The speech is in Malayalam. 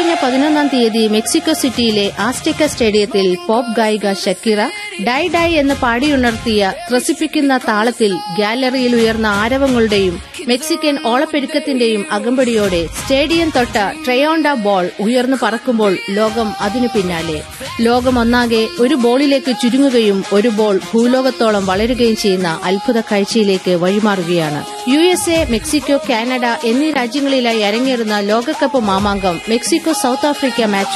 ഇക്കഴിഞ്ഞ പതിനൊന്നാം തീയതി മെക്സിക്കോ സിറ്റിയിലെ ആസ്റ്റെക്ക സ്റ്റേഡിയത്തിൽ പോപ്പ് ഗായിക ഷക്കീറ ഡൈ ഡൈ എന്ന് പാടിയുണർത്തിയ ത്രസിപ്പിക്കുന്ന താളത്തിൽ ഗാലറിയിൽ ഉയർന്ന ആരവങ്ങളുടെയും മെക്സിക്കൻ ഓളപ്പെരുക്കത്തിന്റെയും അകമ്പടിയോടെ സ്റ്റേഡിയം തൊട്ട ട്രയോണ്ട ബോൾ ഉയർന്നു പറക്കുമ്പോൾ ലോകം അതിനു പിന്നാലെ ലോകം ഒന്നാകെ ഒരു ബോളിലേക്ക് ചുരുങ്ങുകയും ഒരു ബോൾ ഭൂലോകത്തോളം വളരുകയും ചെയ്യുന്ന അത്ഭുത കാഴ്ചയിലേക്ക് വഴിമാറുകയാണ് U S A Mexico Canada എന്നീ രാജ്യങ്ങളിലായി അരങ്ങേറുന്ന ലോകകപ്പ് മാമാങ്കം മെക്സിക്കോ സൌത്ത് ആഫ്രിക്ക മാച്ച്